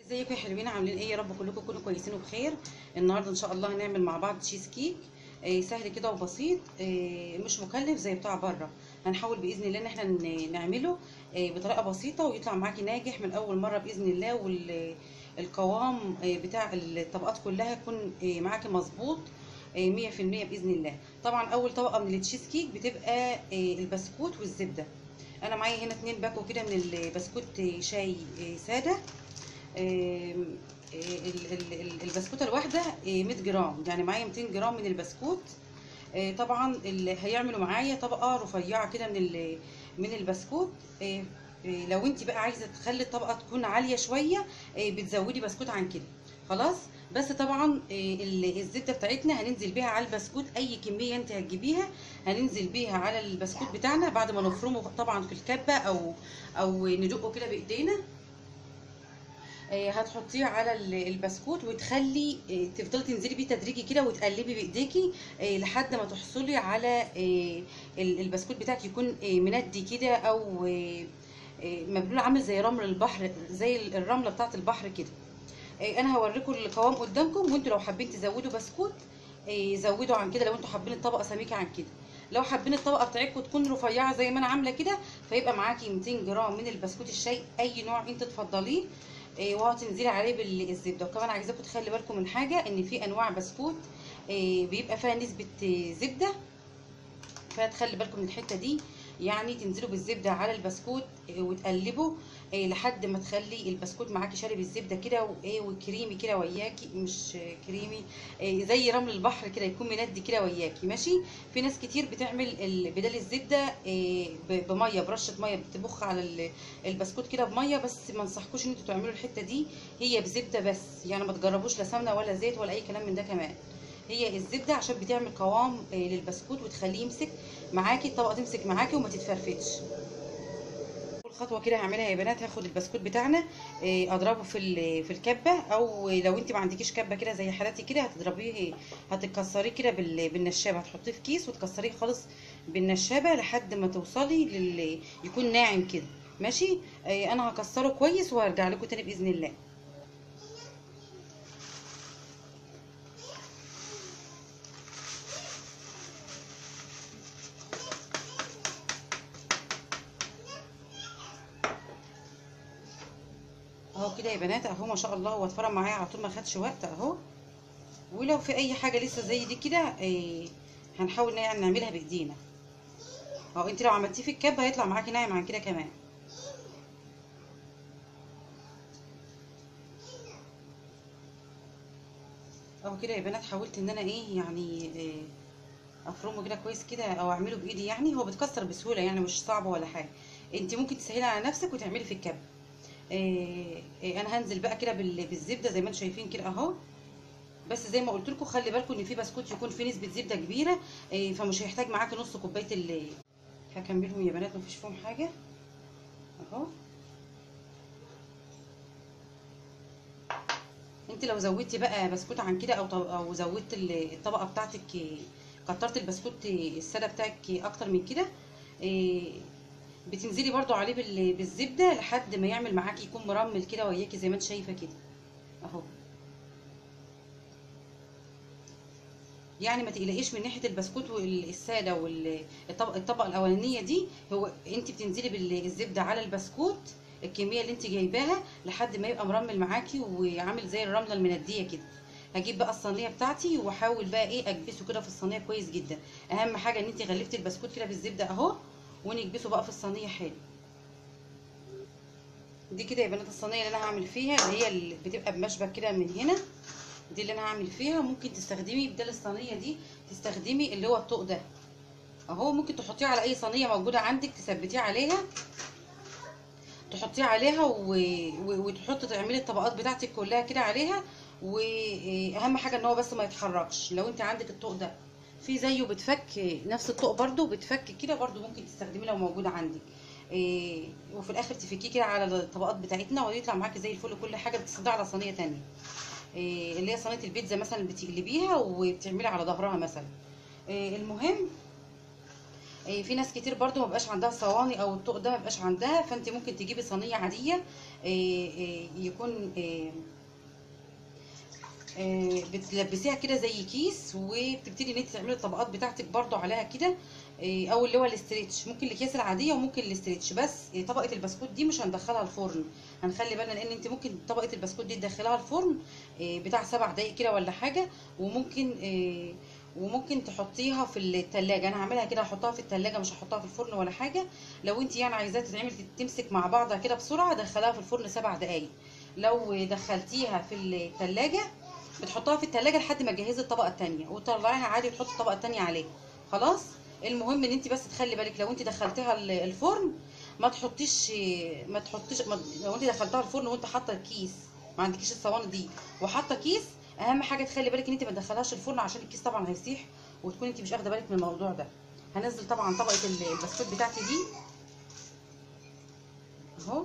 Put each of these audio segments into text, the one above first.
ازيكم يا حلوين عاملين ايه يا رب كلكم تكونوا كويسين وبخير النهارده ان شاء الله هنعمل مع بعض تشيز كيك آه، سهل كده وبسيط آه، مش مكلف زي بتاع بره هنحاول باذن الله ان احنا ن- نعمله آه، بطريقه بسيطه ويطلع معاكي ناجح من اول مره باذن الله والقوام بتاع الطبقات كلها يكون آه، معاكي مظبوط آه، 100% باذن الله طبعا اول طبقه من التشيز كيك بتبقى آه، البسكوت والزبده انا معايا هنا اتنين باكو كده من البسكوت آه، شاي آه، ساده آم، آه، ال- ال- ال- البسكوته الواحده آه، 100 جرام يعني معايا 200 جرام من البسكوت آه، طبعا اللي هيعملوا معايا طبقه رفيعه كده من ال- من البسكوت آه، آه، لو انت بقى عايزه تخلي الطبقه تكون عاليه شويه آه، بتزودي بسكوت عن كده خلاص بس طبعا آه، ال- الزبده بتاعتنا هننزل بيها على البسكوت اي كميه انت هتجيبيها هننزل بيها على البسكوت بتاعنا بعد ما نفرمه طبعا في الكبه او او ندقه كده بايدينا آه، هتحطيه على ال- البسكوت وتخلي آه، تفضلي تنزلي بيه تدريجي كده وتقلبي بايديكي آه، لحد ما تحصلي على آه، ال- البسكوت بتاعك يكون آه، مندي كده او آه، آه، مبلول عامل زي رمل البحر زي ال- الرمله بتاعه البحر كده آه، انا هوريكم القوام قدامكم وانتوا لو حابين تزودوا بسكوت آه، زودوا عن كده لو انتوا حابين الطبقه سميكه عن كده لو حابين الطبقه بتاعتكم تكون رفيعه زي ما انا عامله كده فيبقى معاكي 200 جرام من البسكوت الشاي اي نوع انت تفضليه إيه، وهتنزلي عليه بالزبده وكمان عايزاكم تخلي بالكم من حاجه ان في انواع بسكوت إيه، بيبقى فيها نسبه إيه، زبده فتخلي بالكم من الحته دي يعني تنزلوا بالزبده على البسكوت إيه، وتقلبوا إيه، لحد ما تخلي البسكوت معاكي شارب الزبده كده وايه وكريمي كده وياكي مش آه، كريمي إيه، زي رمل البحر كده يكون مندي كده وياكي ماشي في ناس كتير بتعمل ال- بدل الزبده إيه، ب- بميه برشه ميه بتبخ على ال- البسكوت كده بميه بس ما انصحكوش ان انتوا تعملوا الحته دي هي بزبده بس يعني ما تجربوش لا سمنه ولا زيت ولا اي كلام من ده كمان هي الزبده عشان بتعمل قوام آه، للبسكوت وتخليه يمسك معاكي الطبقه تمسك معاكي وما تتفرفتش اول خطوه كده هعملها يا بنات هاخد البسكوت بتاعنا آه، اضربه في ال- في الكبه او لو انت ما عندكيش كبه كده زي حالتي كده هتضربيه هتكسريه كده بال- بالنشابه هتحطيه في كيس وتكسريه خالص بالنشابه لحد ما توصلي لل يكون ناعم كده ماشي آه، انا هكسره كويس وهرجع لكم تاني باذن الله اهو كده يا بنات اهو ما شاء الله هو اتفرم معايا على طول ما خدش وقت اهو ولو في اي حاجه لسه زي دي كده إيه هنحاول يعني نعملها بايدينا اهو انت لو عملتيه في الكب هيطلع معاكي ناعم عن كده كمان اهو كده يا بنات حاولت ان انا ايه يعني إيه افرمه كده كويس كده او اعمله بايدي يعني هو بيتكسر بسهوله يعني مش صعب ولا حاجه انت ممكن تسهلي على نفسك وتعملي في الكب إيه إيه انا هنزل بقى كده بال- بالزبده زي ما انتم شايفين كده اهو بس زي ما قلت لكم خلي بالكم ان في بسكوت يكون فيه نسبه زبده كبيره إيه فمش هيحتاج معاكي نص كوبايه ال هكملهم يا بنات مفيش فيهم حاجه اهو انت لو زودتي بقى بسكوت عن كده او طب او زودت ال- الطبقه بتاعتك إيه، كترت البسكوت إيه، الساده بتاعك إيه، اكتر من كده إيه، بتنزلي برضو عليه بال- بالزبده لحد ما يعمل معاكي يكون مرمل كده وياكي زي ما انت شايفه كده اهو يعني ما تقلقيش من ناحيه البسكوت والساده والطبقه الطبقه الاولانيه دي هو انت بتنزلي بالزبده على البسكوت الكميه اللي انت جايباها لحد ما يبقى مرمل معاكي وعامل زي الرمله المنديه كده هجيب بقى الصينيه بتاعتي واحاول بقى ايه اكبسه كده في الصينيه كويس جدا اهم حاجه ان انت غلفتي البسكوت كده بالزبده اهو ونكبسه بقى في الصينيه حلو دي كده يا بنات الصينيه اللي انا هعمل فيها اللي هي اللي بتبقى بمشبك كده من هنا دي اللي انا هعمل فيها ممكن تستخدمي بدل الصينيه دي تستخدمي اللي هو الطوق ده اهو ممكن تحطيه على اي صينيه موجوده عندك تثبتيه عليها تحطيه عليها و... و... وتحطي تعملي الطبقات بتاعتك كلها كده عليها واهم حاجه ان هو بس ما يتحركش لو انت عندك الطوق ده في زيه بتفك نفس الطوق برده بتفك كده برده ممكن تستخدميه لو موجود عندك إيه وفي الاخر تفكيه كده على الطبقات بتاعتنا ويطلع معاكي زي الفل كل حاجه بتستخدميها على صينيه تانية إيه اللي هي صينيه البيتزا مثلا بتقلبيها وبتعملي على ظهرها مثلا إيه المهم آه، في ناس كتير برضو ما بقاش عندها صواني او الطوق ده ما بقاش عندها فانت ممكن تجيبي صينيه عاديه آه، آه، يكون آه، آه، بتلبسيها كده زي كيس وبتبتدي ان انت تعملي الطبقات بتاعتك برضو عليها كده آه، او اللي هو الاستريتش ممكن الاكياس العاديه وممكن الاستريتش بس آه، طبقه البسكوت دي مش هندخلها الفرن هنخلي بالنا لان انت ممكن طبقه البسكوت دي تدخلها الفرن آه، بتاع سبع دقايق كده ولا حاجه وممكن آه، وممكن تحطيها في التلاجة انا هعملها كده هحطها في التلاجة مش هحطها في الفرن ولا حاجه لو انت يعني عايزاها تتعمل تمسك مع بعضها كده بسرعه دخلها في الفرن سبع دقايق لو دخلتيها في التلاجة بتحطها في التلاجة لحد ما تجهزي الطبقه التانية وتطلعيها عادي وتحطي الطبقه التانية عليها خلاص المهم ان انت بس تخلي بالك لو انت دخلتيها ال- الفرن ما تحطيش ما تحطيش ما لو انت دخلتها الفرن وانت حاطه الكيس ما عندكيش الصواني دي وحاطه كيس اهم حاجه تخلي بالك ان انت ما تدخلهاش الفرن عشان الكيس طبعا هيسيح وتكون انت مش واخده بالك من الموضوع ده هنزل طبعا طبقه ال- البسكوت بتاعتي دي اهو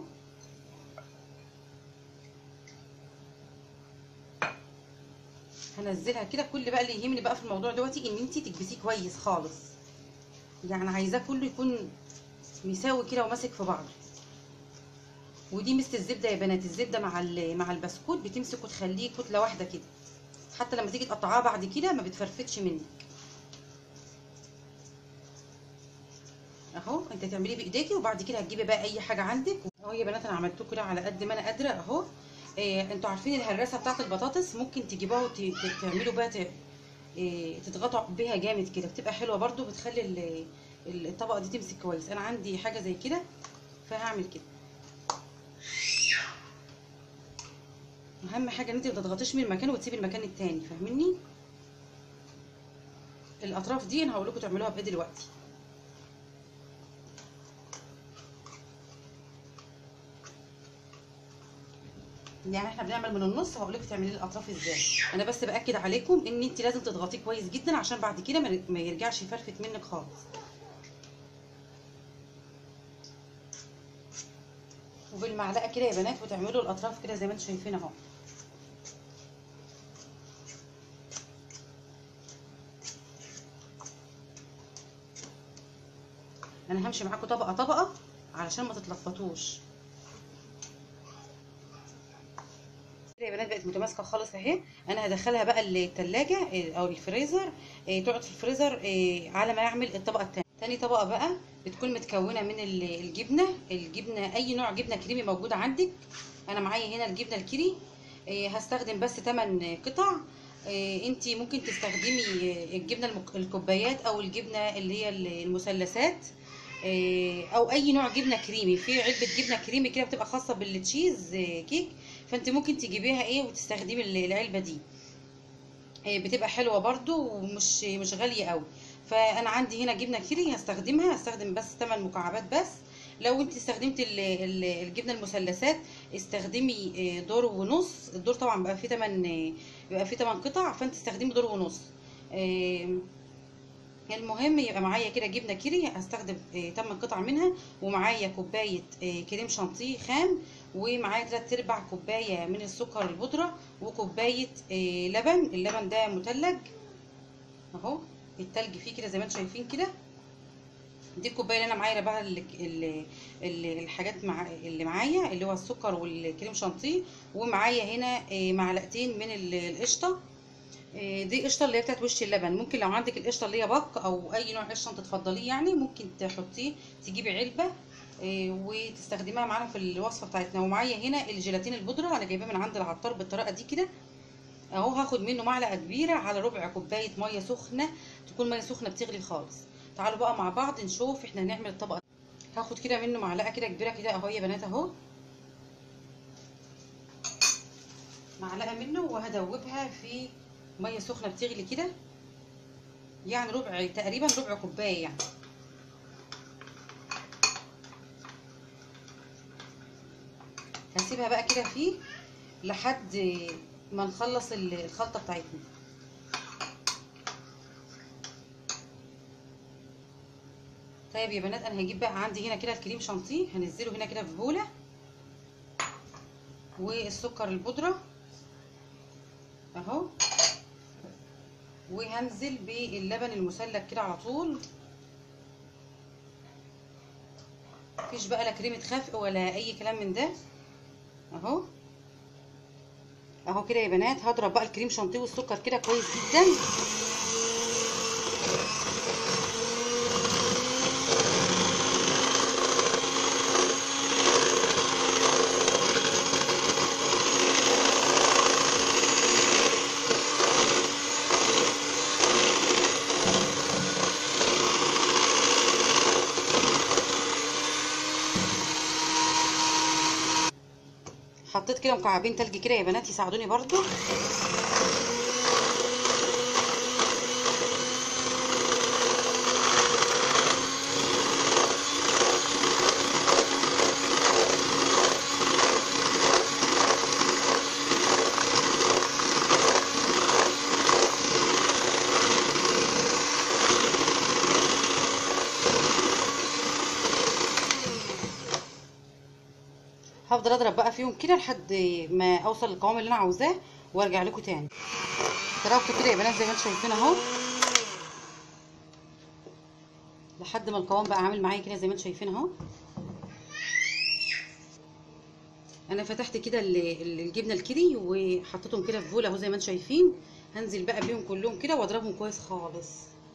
هنزلها كده كل بقى اللي يهمني بقى في الموضوع دوتي ان انت تكبسيه كويس خالص يعني عايزاه كله يكون مساوي كده وماسك في بعضه ودي مثل الزبده يا بنات الزبده مع ال- مع البسكوت بتمسك وتخليه كتله واحده كده حتى لما تيجي تقطعها بعد كده ما بتفرفتش منك اهو انت تعمليه بايديكي وبعد كده هتجيبي بقى اي حاجه عندك اهو يا بنات انا عملته كده على قد ما انا قادره اهو إيه انتوا عارفين الهراسه بتاعت البطاطس ممكن تجيبوها وتعملوا بقى ت- إيه تضغطوا بيها جامد كده بتبقى حلوه برده بتخلي ال- ال- الطبقه دي تمسك كويس انا عندي حاجه زي كده فهعمل كده اهم حاجه ان انت ما تضغطيش من المكان وتسيبي المكان التاني فاهميني الاطراف دي انا هقول لكم تعملوها بايه دلوقتي يعني احنا بنعمل من النص هقول لك تعملي الاطراف ازاي انا بس باكد عليكم ان انت لازم تضغطيه كويس جدا عشان بعد كده ما- ما يرجعش يفرفت منك خالص وبالمعلقه كده يا بنات وتعملوا الاطراف كده زي ما انتم شايفين اهو انا همشي معاكم طبقه طبقه علشان ما تتلخبطوش كده يا بنات بقت متماسكه خالص اهي انا هدخلها بقى التلاجة إيه، او الفريزر إيه، تقعد في الفريزر إيه، على ما يعمل الطبقه التانية تاني طبقه بقى بتكون متكونه من ال- الجبنه الجبنه اي نوع جبنه كريمي موجوده عندك انا معايا هنا الجبنه الكيري إيه، هستخدم بس 8 قطع إيه، انتي ممكن تستخدمي إيه، الجبنه المك- الكوبايات او الجبنه اللي هي المثلثات إيه، او اي نوع جبنه كريمي في علبه جبنه كريمي كده بتبقى خاصه بالتشيز إيه، كيك فانت ممكن تجيبيها ايه وتستخدمي ال- العلبه دي إيه، بتبقى حلوه برضو ومش مش غاليه قوي فانا عندي هنا جبنه كيري هستخدمها هستخدم بس 8 مكعبات بس لو انت استخدمت ال- ال- الجبنه المثلثات استخدمي إيه، دور ونص الدور طبعا بيبقى فيه 8 بيبقى فيه 8 قطع فانت استخدمي دور ونص إيه، المهم يبقى معايا كده جبنه كيري هستخدم 8 قطع منها ومعايا كوبايه آه، كريم شانتيه خام ومعايا 3 ارباع كوبايه من السكر البودره وكوبايه آه، لبن اللبن ده مثلج اهو التلج فيه كده زي ما انتم شايفين كده دي الكوبايه اللي انا معايا بقى ال- ال- ال- الحاجات مع اللي معايا اللي هو السكر والكريم شانتيه ومعايا هنا آه، معلقتين من ال- القشطه إيه، دي قشطه اللي هي بتاعت وش اللبن ممكن لو عندك القشطه اللي هي بق او اي نوع قشطه انت تفضليه يعني ممكن تحطيه تجيبي علبه إيه، وتستخدميها معانا في الوصفه بتاعتنا ومعايا هنا الجيلاتين البودره انا جايباه من عند العطار بالطريقه دي كده اهو هاخد منه معلقه كبيره على ربع كوبايه ميه سخنه تكون ميه سخنه بتغلي خالص تعالوا بقى مع بعض نشوف احنا هنعمل الطبقه هاخد كده منه معلقه كده كبيره كده اهو يا بنات اهو معلقه منه وهدوبها في ميه سخنه بتغلي كده يعني ربع تقريبا ربع كوبايه يعني هسيبها بقى كده فيه لحد ما نخلص ال- الخلطه بتاعتنا طيب يا بنات انا هجيب بقى عندي هنا كده الكريم شانتيه هنزله هنا كده في بوله والسكر البودره اهو وهنزل باللبن المسلك كده على طول مفيش بقى لا كريمه خفق ولا اي كلام من ده اهو اهو كده يا بنات هضرب بقى الكريم شانتيه والسكر كده كويس جدا حطيت كده مكعبين تلج كده يا بنات يساعدوني برضو هفضل اضرب بقى فيهم كده لحد ما اوصل للقوام اللي انا عاوزاه وارجع لكم تاني ضربت كده يا بنات زي ما انتم شايفين اهو لحد ما القوام بقى عامل معايا كده زي ما انتم شايفين اهو انا فتحت كده ال- ال- الجبنه الكيري وحطيتهم كده في بوله اهو زي ما انتم شايفين هنزل بقى بيهم كلهم كده واضربهم كويس خالص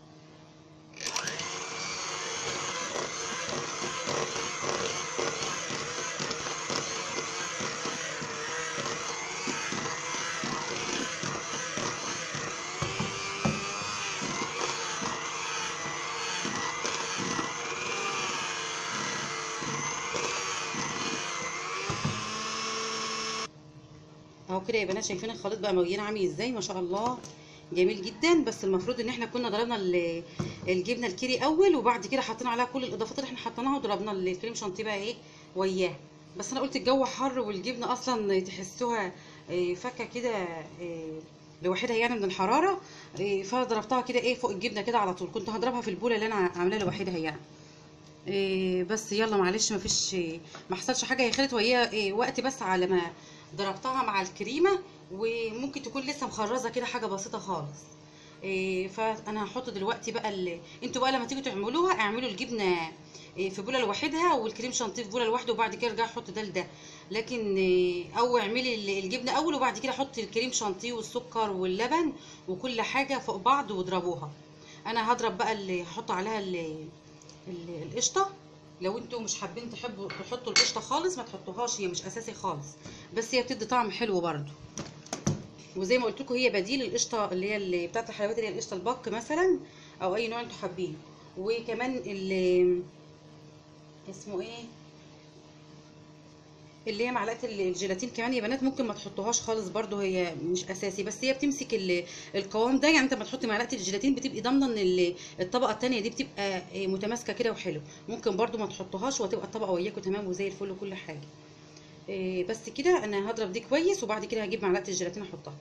اهو كده يا بنات شايفين الخليط بقى مليان عامل ازاي ما شاء الله جميل جدا بس المفروض ان احنا كنا ضربنا ال- الجبنه الكيري اول وبعد كده حطينا عليها كل الاضافات اللي احنا حطيناها وضربنا الكريم شانتيه بقى ايه وياه بس انا قلت الجو حر والجبنه اصلا تحسوها إيه، فكه كده إيه، لوحدها يعني من الحراره إيه، فضربتها كده ايه فوق الجبنه كده على طول كنت هضربها في البوله اللي انا عاملاها لوحدها يعني إيه بس يلا معلش مفيش إيه ما حصلش حاجه هي خدت وهي إيه وقت بس على ما ضربتها مع الكريمه وممكن تكون لسه مخرزه كده حاجه بسيطه خالص إيه فانا هحط دلوقتي بقى ال... انتوا بقى لما تيجوا تعملوها اعملوا الجبنه إيه في بوله لوحدها والكريم شانتيه في بوله لوحده وبعد كده ارجعي حط ده لده لكن إيه او اعملي ال- الجبنه اول وبعد كده حطي الكريم شانتيه والسكر واللبن وكل حاجه فوق بعض واضربوها انا هضرب بقى اللي هحط عليها ال- ال- القشطه لو انتوا مش حابين تحبوا تحطوا القشطه خالص ما تحطوهاش هي مش اساسي خالص بس هي بتدي طعم حلو برضو وزي ما قلت لكم هي بديل القشطه اللي هي اللي بتاعت الحلويات اللي هي القشطه البق مثلا او اي نوع انتوا حابينه وكمان اللي اسمه ايه اللي هي معلقه ال- الجيلاتين كمان يا بنات ممكن ما تحطوهاش خالص برضو هي مش اساسي بس هي بتمسك ال- القوام ده يعني انت لما تحطي معلقه الجيلاتين بتبقي ضامنه ان ال- الطبقه التانية دي بتبقى آه، متماسكه كده وحلو ممكن برضو ما تحطوهاش وهتبقى الطبقه وياكم تمام وزي الفل وكل حاجه إيه بس كده انا هضرب دي كويس وبعد كده هجيب معلقه الجيلاتين احطها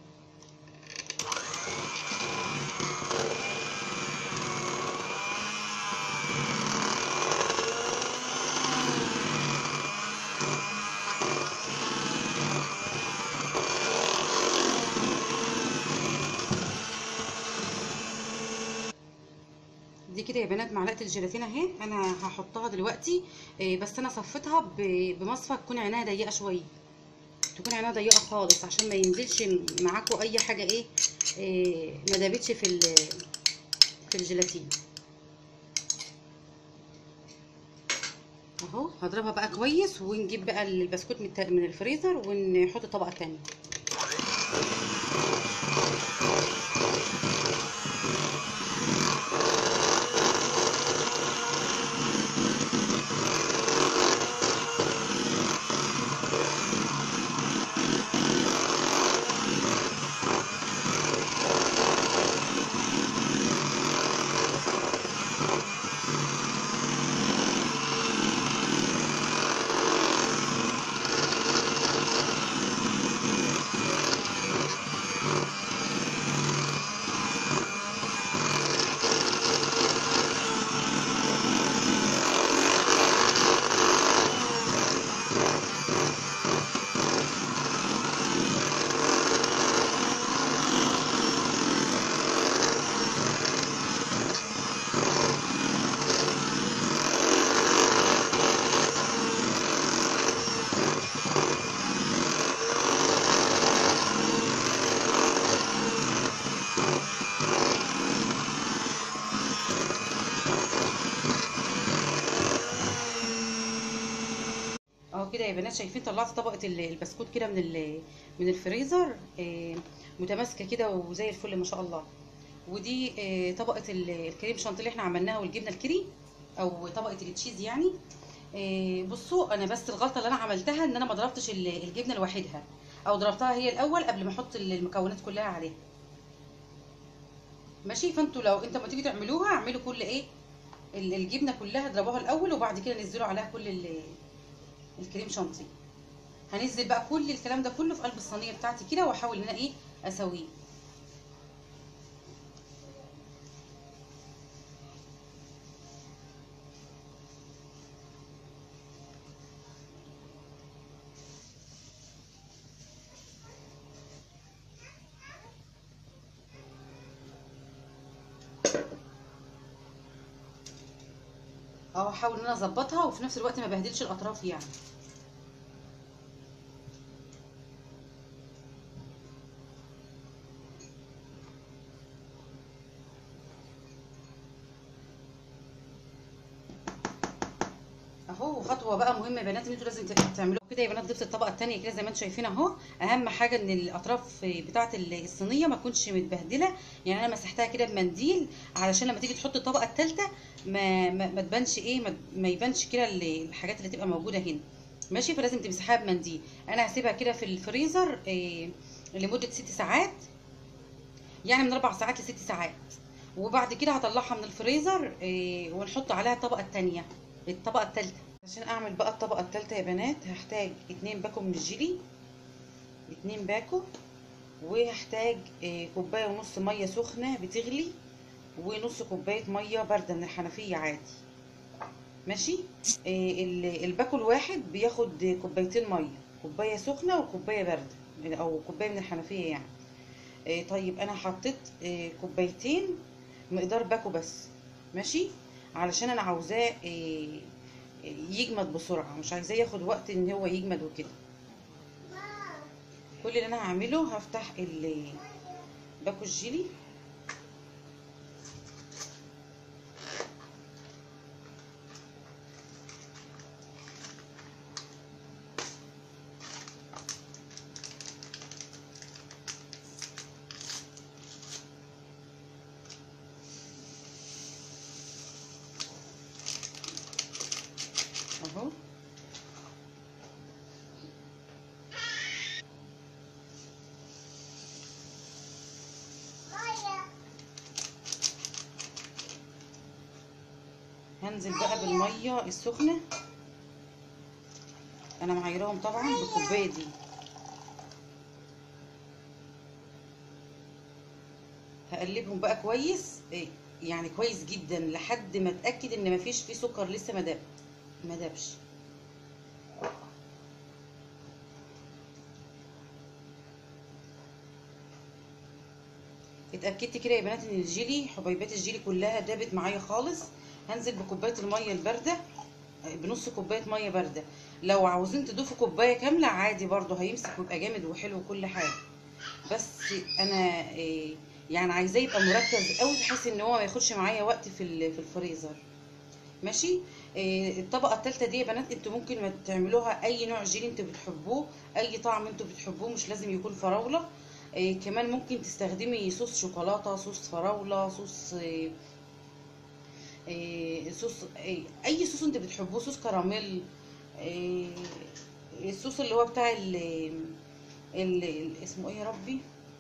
دي كده يا بنات معلقه الجيلاتين اهي انا هحطها دلوقتي إيه بس انا صفيتها ب- بمصفى تكون عينها ضيقه شويه تكون عينها ضيقه خالص عشان ما ينزلش معاكم اي حاجه ايه, إيه ما دابتش في ال- في الجيلاتين اهو هضربها بقى كويس ونجيب بقى البسكوت من الت- من الفريزر ونحط طبقه تانية بنات شايفين طلعت طبقه ال- البسكوت كده من ال- من الفريزر آه، متماسكه كده وزي الفل ما شاء الله ودي آه، طبقه ال- الكريم شانتيه اللي احنا عملناها والجبنه الكيري او طبقه التشيز يعني آه، بصوا انا بس الغلطه اللي انا عملتها ان انا ما ضربتش ال- الجبنه لوحدها او ضربتها هي الاول قبل ما احط المكونات كلها عليها ماشي فانتوا لو انت لما تيجي تعملوها اعملوا كل ايه ال- الجبنه كلها اضربوها الاول وبعد كده نزلوا عليها كل ال- الكريم شانتيه هنزل بقى كل الكلام ده كله في قلب الصينيه بتاعتي كده واحاول ان انا ايه اسويه اهو احاول ان انا اظبطها وفي نفس الوقت ما بهدلش الاطراف يعني اهو خطوه بقى مهمه يا بنات ان انتوا لازم تعملوها كده يا بنات ضفت الطبقه الثانيه كده زي ما انتم شايفين اهو اهم حاجه ان الاطراف بتاعه الصينيه ما تكونش متبهدله يعني انا مسحتها كده بمنديل علشان لما تيجي تحط الطبقه الثالثه ما ما, ما تبانش ايه ما, ما يبانش كده ال- الحاجات اللي تبقى موجوده هنا ماشي فلازم تمسحها بمنديل انا هسيبها كده في الفريزر إيه لمده ست ساعات يعني من اربع ساعات لست ساعات وبعد كده هطلعها من الفريزر إيه ونحط عليها الطبقه الثانيه الطبقه الثالثه عشان اعمل بقى الطبقه الثالثه يا بنات هحتاج اتنين باكو من الجيلي اتنين باكو وهحتاج إيه كوبايه ونص ميه سخنه بتغلي ونص كوبايه ميه بارده من الحنفيه عادي ماشي إيه ال- الباكو الواحد بياخد كوبايتين ميه كوبايه سخنه وكوبايه بارده او كوبايه من الحنفيه يعني إيه طيب انا حطيت إيه كوبايتين مقدار باكو بس ماشي علشان انا عاوزاه إيه يجمد بسرعه مش عايزاه ياخد وقت ان هو يجمد وكده كل اللي انا هعمله هفتح ال- باكو الجيلي اهو هنزل بقى بالميه السخنه انا معايرهم طبعا بالكوبايه دي هقلبهم بقى كويس إيه، يعني كويس جدا لحد ما اتاكد ان مفيش فيه سكر لسه ما داب ما دابش اتاكدت كده يا بنات ان الجيلي حبيبات الجيلي كلها دابت معايا خالص هنزل بكوبايه الميه البارده بنص كوبايه ميه بارده لو عاوزين تضيفوا كوبايه كامله عادي برضو هيمسك ويبقى جامد وحلو وكل حاجه بس انا إيه، يعني عايزاه يبقى مركز قوي بحيث ان هو ما ياخدش معايا وقت في ال- في الفريزر ماشي إيه، الطبقه الثالثه دي يا بنات انتوا ممكن ما تعملوها اي نوع جيلي انتوا بتحبوه اي طعم انتوا بتحبوه مش لازم يكون فراوله إيه، كمان ممكن تستخدمي صوص شوكولاته صوص فراوله صوص إيه، إيه، صوص إيه، اي صوص انت بتحبوه صوص كراميل إيه، الصوص اللي هو بتاع ال ال- ال- اسمه ايه يا ربي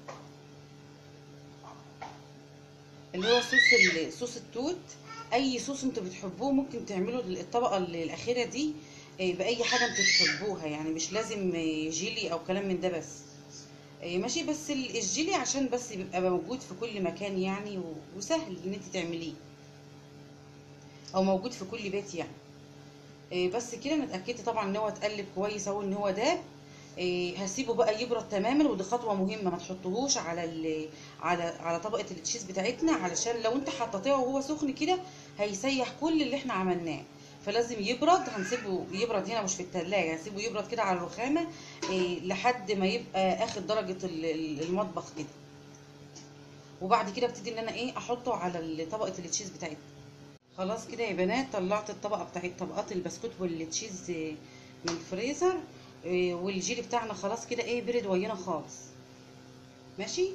اللي هو صوص ال- صوص التوت اي صوص انتوا بتحبوه ممكن تعملوا الطبقه ال- الاخيره دي إيه، باي حاجه انتوا بتحبوها يعني مش لازم إيه، جيلي او كلام من ده بس إيه، ماشي بس ال- الجيلي عشان بس بيبقى موجود في كل مكان يعني و- وسهل ان انت تعمليه او موجود في كل بيت يعني إيه، بس كده انا اتاكدت طبعا ان هو اتقلب كويس اهو ان هو داب إيه، هسيبه بقى يبرد تماما ودي خطوه مهمه ما تحطوهوش على ال على على طبقه التشيز بتاعتنا علشان لو انت حطيتيه وهو سخن كده هيسيح كل اللي احنا عملناه فلازم يبرد هنسيبه يبرد هنا مش في التلاجة هنسيبه يبرد كده على الرخامه إيه، لحد ما يبقى اخد درجه ال- ال- المطبخ كده وبعد كده ابتدي ان انا ايه احطه على طبقه التشيز بتاعتنا خلاص كده يا بنات طلعت الطبقه بتاعت طبقات البسكوت والتشيز من الفريزر آه، والجيلي بتاعنا خلاص كده ايه برد ويانا خالص ماشي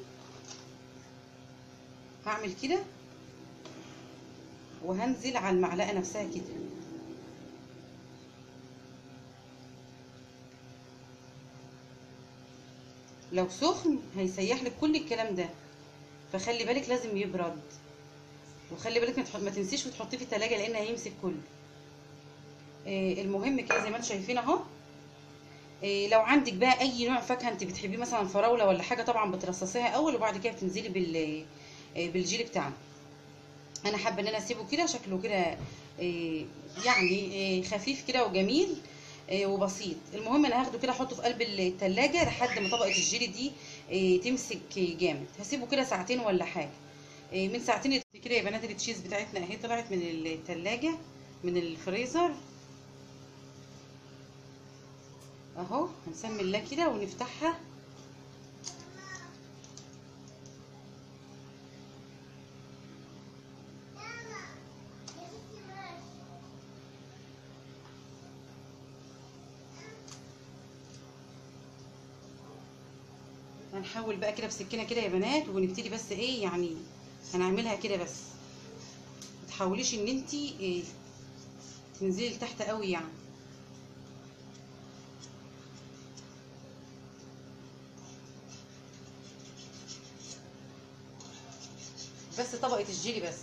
هعمل كده وهنزل على المعلقه نفسها كده لو سخن هيسيح لك كل الكلام ده فخلي بالك لازم يبرد وخلي بالك ما تح- ما تنسيش وتحطيه في التلاجة لان هيمسك كله آه، المهم كده زي ما انتم شايفين اهو آه، لو عندك بقى اي نوع فاكهه انت بتحبيه مثلا فراوله ولا حاجه طبعا بترصصيها اول وبعد كده بتنزلي بال آه، بالجيلي بتاعنا انا حابه ان انا اسيبه كده شكله كده آه، يعني آه، خفيف كده وجميل آه، وبسيط المهم انا هاخده كده احطه في قلب التلاجة لحد ما طبقه الجيلي دي آه، تمسك جامد هسيبه كده ساعتين ولا حاجه آه، من ساعتين كده يا بنات التشيز بتاعتنا اهي طلعت من التلاجة من الفريزر اهو هنسمي الله كده ونفتحها هنحول بقى كده بسكينه كده يا بنات ونبتدي بس ايه يعني هنعملها كده بس ما تحاوليش ان انتي إيه تنزلي لتحت قوي يعني بس طبقه الجيلي بس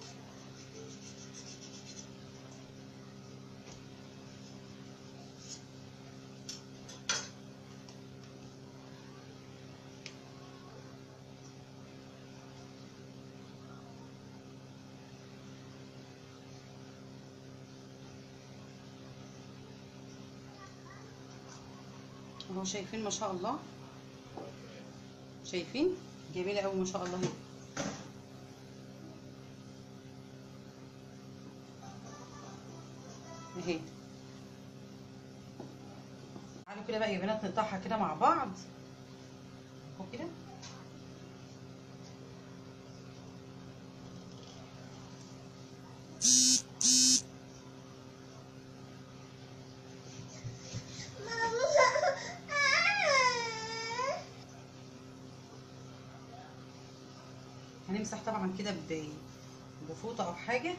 اهو شايفين ما شاء الله شايفين جميله قوي ما شاء الله اهي اهي تعالوا كده بقى يا بنات نقطعها كده مع بعض اهو كده هنمسح طبعا كده ب- بفوطه او حاجه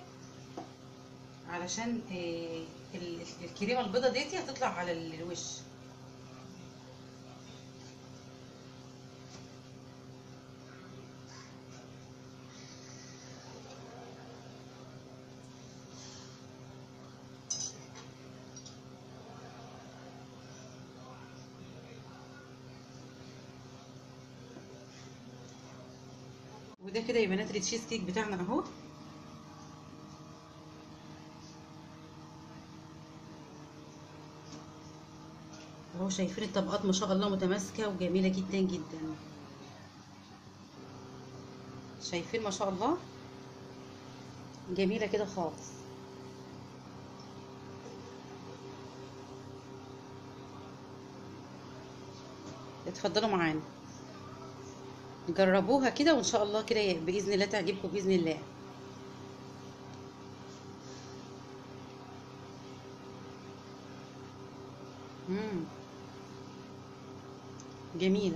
علشان آه، ال- الكريمه البيضه ديتي هتطلع على ال- الوش وده كده يا بنات التشيز كيك بتاعنا اهو اهو شايفين الطبقات ما شاء الله متماسكه وجميله جدا جدا شايفين ما شاء الله جميله كده خالص اتفضلوا معانا جربوها كده وان شاء الله كده باذن الله تعجبكم باذن الله مم. جميله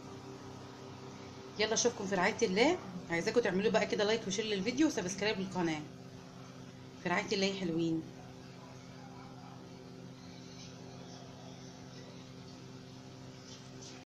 يلا اشوفكم في رعايه الله عايزاكم تعملوا بقى كده لايك وشير للفيديو وسبسكرايب للقناه في رعايه الله يا حلوين